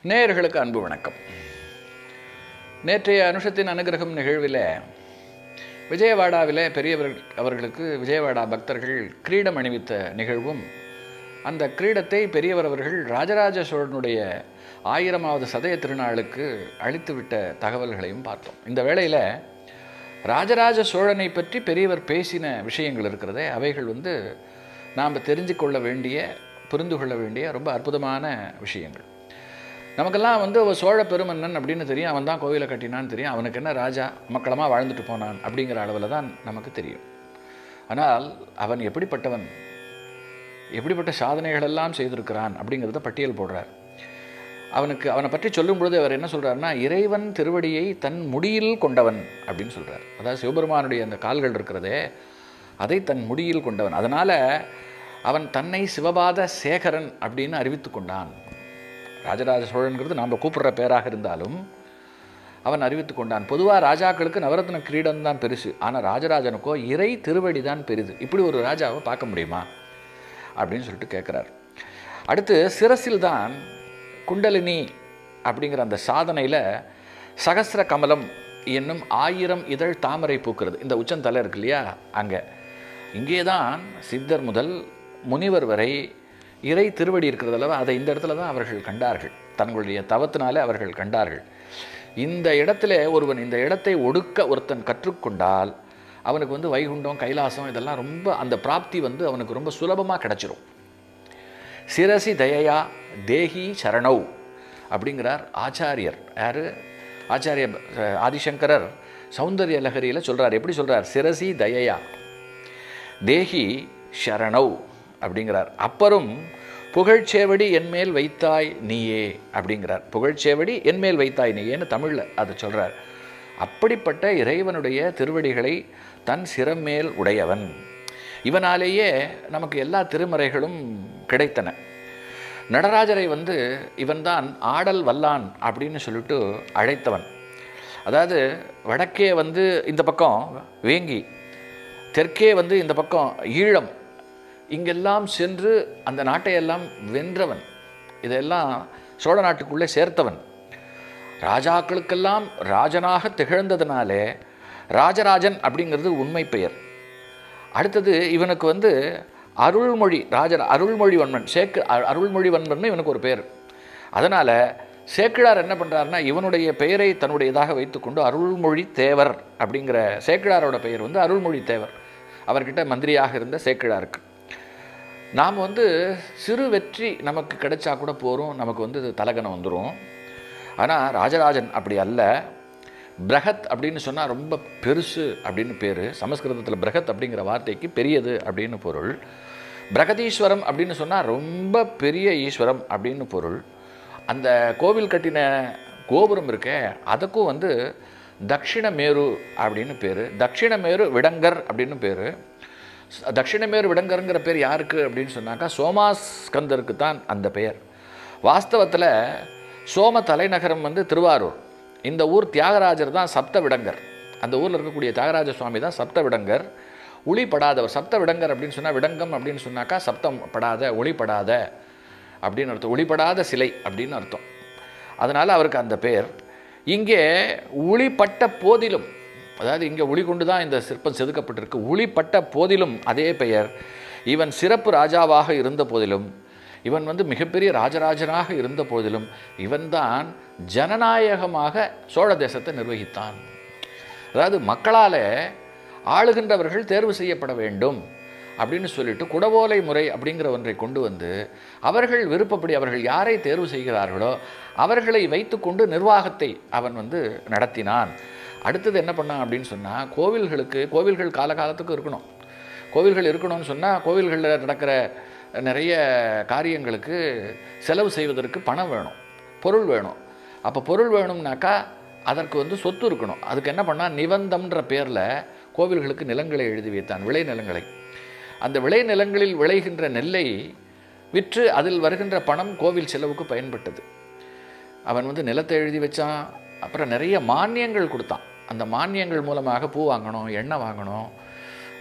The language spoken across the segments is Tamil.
நேயர்களுக்கு அன்பு வணக்கம் நேற்றைய அனுஷத்தின் அனுகிரகம் நிகழ்வில் விஜயவாடாவிலே பெரியவர் அவர்களுக்கு விஜயவாடா பக்தர்கள் கிரீடம் அணிவித்த நிகழ்வும் அந்த கிரீடத்தை பெரியவர் அவர்கள் ராஜராஜ சோழனுடைய ஆயிரமாவது சதய திருநாளுக்கு அளித்துவிட்ட தகவல்களையும் பார்த்தோம் இந்த வேளையில் ராஜராஜ சோழனை பற்றி பெரியவர் பேசின விஷயங்கள் இருக்கிறதே அவைகள் வந்து நாம் தெரிஞ்சு கொள்ள வேண்டிய புரிந்து கொள்ள வேண்டிய ரொம்ப அற்புதமான விஷயங்கள் நமக்கெல்லாம் வந்து அவன் சோழ பெருமன்னன் அப்படின்னு தெரியும் அவன் தான் கோவிலை கட்டினான்னு தெரியும் அவனுக்கு என்ன ராஜா மக்களமாக வாழ்ந்துட்டு போனான் அப்படிங்கிற அளவில் தான் நமக்கு தெரியும் ஆனால் அவன் எப்படிப்பட்டவன் எப்படிப்பட்ட சாதனைகள் எல்லாம் செய்திருக்கிறான் அப்படிங்கிறத பட்டியல் போடுறார் அவனுக்கு அவனை பற்றி சொல்லும் பொழுது அவர் என்ன சொல்கிறாருன்னா இறைவன் திருவடியை தன் முடியில் கொண்டவன் அப்படின்னு சொல்கிறார் அதாவது சிவபெருமானுடைய அந்த கால்கள் இருக்கிறதே அதை தன் முடியில் கொண்டவன் அதனால் அவன் தன்னை சிவபாத சேகரன் அப்படின்னு அறிவித்து கொண்டான் ராஜராஜ சோழன்கிறது நாம் கூப்பிடுற பேராக இருந்தாலும் அவன் அறிவித்து கொண்டான் பொதுவாக ராஜாக்களுக்கு நவரத்ன கிரீடம் தான் பெருசு ஆனால் ராஜராஜனுக்கோ இறை திருவடி தான் பெரிது இப்படி ஒரு ராஜாவை பார்க்க முடியுமா அப்படின்னு சொல்லிட்டு கேட்குறார் அடுத்து சிரசில் தான் குண்டலினி அப்படிங்கிற அந்த சாதனையில் சகசிர கமலம் என்னும் ஆயிரம் இதழ் தாமரை பூக்கிறது இந்த உச்சந்தலை இருக்கு இல்லையா அங்கே இங்கே தான் சித்தர் முதல் முனிவர் வரை இறை திருவடி இருக்கிறதல்லவா அதை இந்த இடத்துல தான் அவர்கள் கண்டார்கள் தங்களுடைய தவத்தினாலே அவர்கள் கண்டார்கள் இந்த இடத்துல ஒருவன் இந்த இடத்தை ஒடுக்க ஒருத்தன் கற்றுக்கொண்டால் அவனுக்கு வந்து வைகுண்டம் கைலாசம் இதெல்லாம் ரொம்ப அந்த பிராப்தி வந்து அவனுக்கு ரொம்ப சுலபமாக கிடச்சிரும் சிரசி தயையா தேஹி சரணவ் அப்படிங்கிறார் ஆச்சாரியர் யார் ஆச்சாரிய ஆதிசங்கரர் சௌந்தர்ய லகரியில் சொல்கிறார் எப்படி சொல்கிறார் சிரசி தயையா தேஹி ஷரணவ் அப்படிங்கிறார் அப்பரும் புகழ்ச்சேவடி என்மேல் வைத்தாய் நீயே அப்படிங்கிறார் புகழ்ச்சேவடி என்மேல் வைத்தாய் நீயேன்னு தமிழில் அதை சொல்கிறார் அப்படிப்பட்ட இறைவனுடைய திருவடிகளை தன் சிறமேல் உடையவன் இவனாலேயே நமக்கு எல்லா திருமறைகளும் கிடைத்தன நடராஜரை வந்து இவன்தான் ஆடல் வல்லான் அப்படின்னு சொல்லிட்டு அழைத்தவன் அதாவது வடக்கே வந்து இந்த பக்கம் வேங்கி தெற்கே வந்து இந்த பக்கம் ஈழம் இங்கெல்லாம் சென்று அந்த நாட்டையெல்லாம் வென்றவன் இதெல்லாம் சோழ நாட்டுக்குள்ளே சேர்த்தவன் ராஜாக்களுக்கெல்லாம் ராஜனாக திகழ்ந்ததுனாலே ராஜராஜன் அப்படிங்கிறது உண்மை பெயர் அடுத்தது இவனுக்கு வந்து அருள்மொழி ராஜர் அருள்மொழிவன்மன் சேக்கு அருள்மொழிவன்மன் இவனுக்கு ஒரு பேர் அதனால் சேக்கிழார் என்ன பண்ணுறாருன்னா இவனுடைய பெயரை தன்னுடையதாக வைத்துக்கொண்டு அருள்மொழி தேவர் அப்படிங்கிற சேக்கிழாரோட பெயர் வந்து அருள்மொழி தேவர் அவர்கிட்ட மந்திரியாக இருந்த சேக்கிழாருக்கு நாம் வந்து சிறு வெற்றி நமக்கு கிடைச்சா கூட போகிறோம் நமக்கு வந்து தலகனம் வந்துடும் ஆனால் ராஜராஜன் அப்படி அல்ல பிரகத் அப்படின்னு சொன்னால் ரொம்ப பெருசு அப்படின்னு பேர் சமஸ்கிருதத்தில் பிரகத் அப்படிங்கிற வார்த்தைக்கு பெரியது அப்படின்னு பொருள் பிரகதீஸ்வரம் அப்படின்னு சொன்னால் ரொம்ப பெரிய ஈஸ்வரம் அப்படின்னு பொருள் அந்த கோவில் கட்டின கோபுரம் இருக்கே அதுக்கும் வந்து தக்ஷிணமேரு அப்படின்னு பேர் தக்ஷிணமேரு விடங்கர் அப்படின்னு பேர் தட்சிணமேரு விடங்கருங்கிற பேர் யாருக்கு அப்படின்னு சொன்னாக்கா சோமாஸ்கந்தருக்கு தான் அந்த பெயர் வாஸ்தவத்தில் சோம தலைநகரம் வந்து திருவாரூர் இந்த ஊர் தியாகராஜர் தான் சப்த விடங்கர் அந்த ஊரில் இருக்கக்கூடிய தியாகராஜ சுவாமி தான் சப்த விடங்கர் ஒளிப்படாதவர் சப்த விடங்கர் அப்படின்னு சொன்னால் விடங்கம் அப்படின்னு சொன்னாக்கா சப்தம் படாத ஒளிப்படாத அப்படின்னு அர்த்தம் ஒளிப்படாத சிலை அப்படின்னு அர்த்தம் அதனால் அவருக்கு அந்த பேர் இங்கே ஒளிப்பட்ட போதிலும் அதாவது இங்கே ஒளி கொண்டு தான் இந்த சிற்பம் செதுக்கப்பட்டிருக்கு ஒளிப்பட்ட போதிலும் அதே பெயர் இவன் சிறப்பு ராஜாவாக இருந்த போதிலும் இவன் வந்து மிகப்பெரிய ராஜராஜனாக இருந்த போதிலும் இவன்தான் ஜனநாயகமாக சோழ தேசத்தை நிர்வகித்தான் அதாவது மக்களால் ஆளுகின்றவர்கள் தேர்வு செய்யப்பட வேண்டும் அப்படின்னு சொல்லிட்டு குடவோலை முறை அப்படிங்கிற ஒன்றை கொண்டு வந்து அவர்கள் விருப்பப்படி அவர்கள் யாரை தேர்வு செய்கிறார்களோ அவர்களை வைத்துக்கொண்டு நிர்வாகத்தை அவன் வந்து நடத்தினான் அடுத்தது என்ன பண்ணான் அப்படின்னு சொன்னால் கோவில்களுக்கு கோவில்கள் காலகாலத்துக்கு இருக்கணும் கோவில்கள் இருக்கணும்னு சொன்னால் கோவில்களில் நடக்கிற நிறைய காரியங்களுக்கு செலவு செய்வதற்கு பணம் வேணும் பொருள் வேணும் அப்போ பொருள் வேணும்னாக்கா அதற்கு வந்து சொத்து இருக்கணும் அதுக்கு என்ன பண்ணால் நிபந்தம்ன்ற பேரில் கோவில்களுக்கு நிலங்களை எழுதி வைத்தான் விளை நிலங்களை அந்த விளை நிலங்களில் விளைகின்ற நெல்லை விற்று அதில் வருகின்ற பணம் கோவில் செலவுக்கு பயன்பட்டது அவன் வந்து நிலத்தை எழுதி வச்சான் அப்புறம் நிறைய மானியங்கள் கொடுத்தான் அந்த மானியங்கள் மூலமாக பூ வாங்கணும் எண்ணெய் வாங்கணும்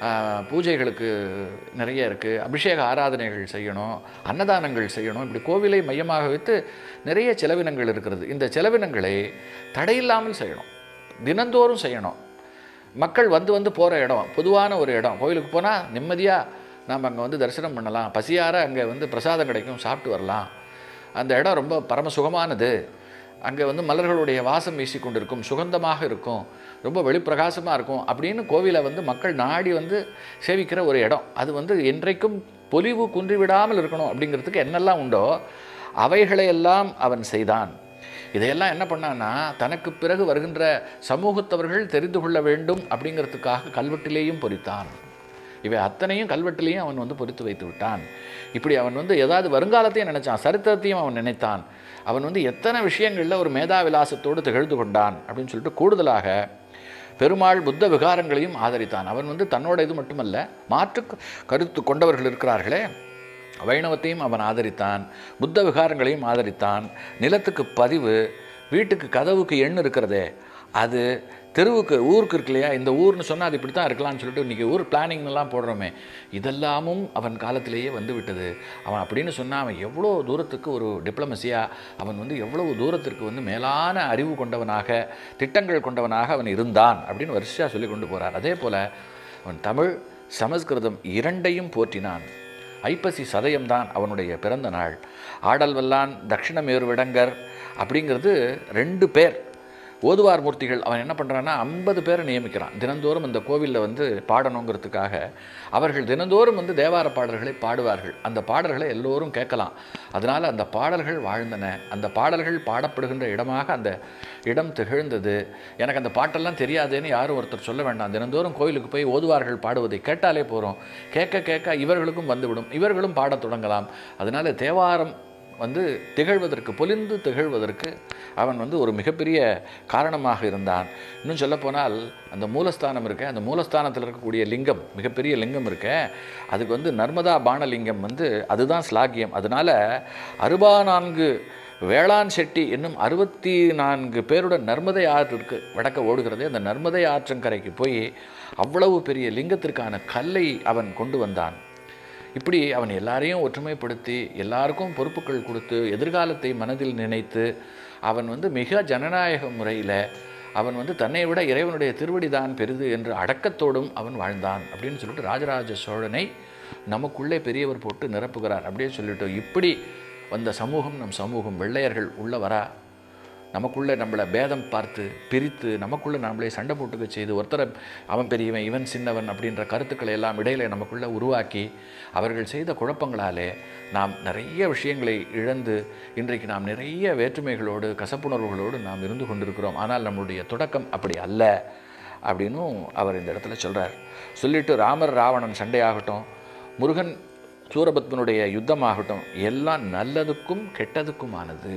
ஆஹ், பூஜைகளுக்கு நிறைய இருக்குது அபிஷேக ஆராதனைகள் செய்யணும் அன்னதானங்கள் செய்யணும் இப்படி கோவிலை மையமாக வைத்து நிறைய செலவினங்கள் இருக்கிறது இந்த செலவினங்களை தடையில்லாமல் செய்யணும் தினந்தோறும் செய்யணும் மக்கள் வந்து வந்து போகிற இடம் பொதுவான ஒரு இடம் கோயிலுக்கு போனால் நிம்மதியாக நாம் அங்கே வந்து தரிசனம் பண்ணலாம் பசியார அங்கே வந்து பிரசாதம் கிடைக்கும் சாப்பிட்டு வரலாம் அந்த இடம் ரொம்ப பரம சுகமானது அங்கே வந்து மலர்களுடைய வாசம் வீசிக்கொண்டிருக்கும் சுகந்தமாக இருக்கும் ரொம்ப வெளிப்பிரகாசமாக இருக்கும் அப்படின்னு கோவிலை வந்து மக்கள் நாடி வந்து சேவிக்கிற ஒரு இடம் அது வந்து என்றைக்கும் பொலிவு குன்றிவிடாமல் இருக்கணும் அப்படிங்கிறதுக்கு என்னெல்லாம் உண்டோ அவைகளையெல்லாம் அவன் செய்தான் இதையெல்லாம் என்ன பண்ணான்னா தனக்கு பிறகு வருகின்ற சமூகத்தவர்கள் தெரிந்து கொள்ள வேண்டும் அப்படிங்கிறதுக்காக கல்வெட்டிலேயும் பொறித்தான் இவை அத்தனையும் கல்வெட்டிலையும் அவன் வந்து பொறித்து வைத்து விட்டான் இப்படி அவன் வந்து ஏதாவது வருங்காலத்தையும் நினைச்சான் சரித்திரத்தையும் அவன் நினைத்தான் அவன் வந்து எத்தனை விஷயங்களில் ஒரு மேதாவிலாசத்தோடு திகழ்ந்து கொண்டான் அப்படின்னு சொல்லிட்டு கூடுதலாக பெருமாள் புத்த விகாரங்களையும் ஆதரித்தான் அவன் வந்து தன்னோட இது மட்டுமல்ல மாற்று கருத்து கொண்டவர்கள் இருக்கிறார்களே வைணவத்தையும் அவன் ஆதரித்தான் புத்த விகாரங்களையும் ஆதரித்தான் நிலத்துக்கு பதிவு வீட்டுக்கு கதவுக்கு எண் இருக்கிறதே அது தெருவுக்கு ஊருக்கு இருக்கு இல்லையா இந்த ஊர்னு சொன்னால் அது இப்படி தான் இருக்கலாம்னு சொல்லிட்டு இன்றைக்கி ஊர் பிளானிங்லாம் போடுறோமே இதெல்லாமும் அவன் காலத்திலேயே வந்து விட்டது அவன் அப்படின்னு சொன்னால் அவன் எவ்வளோ தூரத்துக்கு ஒரு டிப்ளமசியாக அவன் வந்து எவ்வளவு தூரத்திற்கு வந்து மேலான அறிவு கொண்டவனாக திட்டங்கள் கொண்டவனாக அவன் இருந்தான் அப்படின்னு வரிசையாக சொல்லி கொண்டு போகிறார் அதே போல் அவன் தமிழ் சமஸ்கிருதம் இரண்டையும் போற்றினான் ஐப்பசி சதயம்தான் அவனுடைய பிறந்த நாள் ஆடல் வல்லான் தட்சிணமேருவிடங்கர் அப்படிங்கிறது ரெண்டு பேர் ஓதுவார் மூர்த்திகள் அவன் என்ன பண்ணுறான்னா ஐம்பது பேரை நியமிக்கிறான் தினந்தோறும் அந்த கோவிலில் வந்து பாடணுங்கிறதுக்காக அவர்கள் தினந்தோறும் வந்து தேவார பாடல்களை பாடுவார்கள் அந்த பாடல்களை எல்லோரும் கேட்கலாம் அதனால் அந்த பாடல்கள் வாழ்ந்தன அந்த பாடல்கள் பாடப்படுகின்ற இடமாக அந்த இடம் திகழ்ந்தது எனக்கு அந்த பாட்டெல்லாம் தெரியாதுன்னு யாரும் ஒருத்தர் சொல்ல வேண்டாம் தினந்தோறும் கோயிலுக்கு போய் ஓதுவார்கள் பாடுவதை கேட்டாலே போகிறோம் கேட்க கேட்க இவர்களுக்கும் வந்துவிடும் இவர்களும் பாடத் தொடங்கலாம் அதனால் தேவாரம் வந்து திகழ்வதற்கு பொலிந்து திகழ்வதற்கு அவன் வந்து ஒரு மிகப்பெரிய காரணமாக இருந்தான் இன்னும் சொல்லப்போனால் அந்த மூலஸ்தானம் இருக்க அந்த மூலஸ்தானத்தில் இருக்கக்கூடிய லிங்கம் மிகப்பெரிய லிங்கம் இருக்க அதுக்கு வந்து நர்மதா பானலிங்கம் வந்து அதுதான் ஸ்லாகியம் அதனால் அறுபா நான்கு வேளாண் செட்டி என்னும் அறுபத்தி நான்கு பேருடன் நர்மதை ஆறு இருக்கு வடக்க ஓடுகிறது அந்த நர்மதை ஆற்றங்கரைக்கு போய் அவ்வளவு பெரிய லிங்கத்திற்கான கல்லை அவன் கொண்டு வந்தான் இப்படி அவன் எல்லாரையும் ஒற்றுமைப்படுத்தி எல்லாருக்கும் பொறுப்புகள் கொடுத்து எதிர்காலத்தை மனதில் நினைத்து அவன் வந்து மிக ஜனநாயக முறையில் அவன் வந்து தன்னை விட இறைவனுடைய திருவடி தான் பெரிது என்று அடக்கத்தோடும் அவன் வாழ்ந்தான் அப்படின்னு சொல்லிட்டு ராஜராஜ சோழனை நமக்குள்ளே பெரியவர் போட்டு நிரப்புகிறார் அப்படியே சொல்லிட்டு இப்படி வந்த சமூகம் நம் சமூகம் வெள்ளையர்கள் உள்ள வரா நமக்குள்ளே நம்மளை பேதம் பார்த்து பிரித்து நமக்குள்ளே நம்மளே சண்டை போட்டுக்க செய்து ஒருத்தரை அவன் பெரியவன் இவன் சின்னவன் அப்படின்ற கருத்துக்களை எல்லாம் இடையில நமக்குள்ளே உருவாக்கி அவர்கள் செய்த குழப்பங்களாலே நாம் நிறைய விஷயங்களை இழந்து இன்றைக்கு நாம் நிறைய வேற்றுமைகளோடு கசப்புணர்வுகளோடு நாம் இருந்து கொண்டிருக்கிறோம் ஆனால் நம்முடைய தொடக்கம் அப்படி அல்ல அப்படின்னும் அவர் இந்த இடத்துல சொல்கிறார் சொல்லிட்டு ராமர் ராவணன் சண்டையாகட்டும் முருகன் சூரபத்மனுடைய யுத்தமாகட்டும் எல்லாம் நல்லதுக்கும் கெட்டதுக்குமானது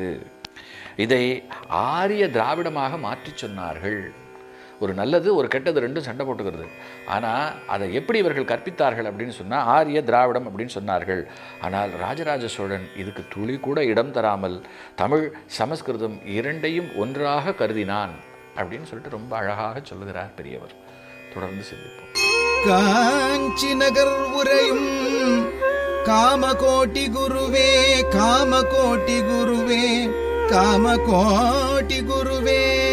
இதை ஆரிய திராவிடமாக மாற்றிச் சொன்னார்கள் ஒரு நல்லது ஒரு கெட்டது ரெண்டும் சண்டை போட்டுக்கிறது ஆனால் அதை எப்படி இவர்கள் கற்பித்தார்கள் அப்படின்னு சொன்னால் ஆரிய திராவிடம் அப்படின்னு சொன்னார்கள் ஆனால் ராஜராஜ சோழன் இதுக்கு துளி கூட இடம் தராமல் தமிழ் சமஸ்கிருதம் இரண்டையும் ஒன்றாக கருதினான் அப்படின்னு சொல்லிட்டு ரொம்ப அழகாக சொல்லுகிறார் பெரியவர் தொடர்ந்து சிந்திப்போம் காஞ்சி நகர் உரையும் காமகோட்டி குருவே காமகோட்டி குருவே காமகோட்டி குருவே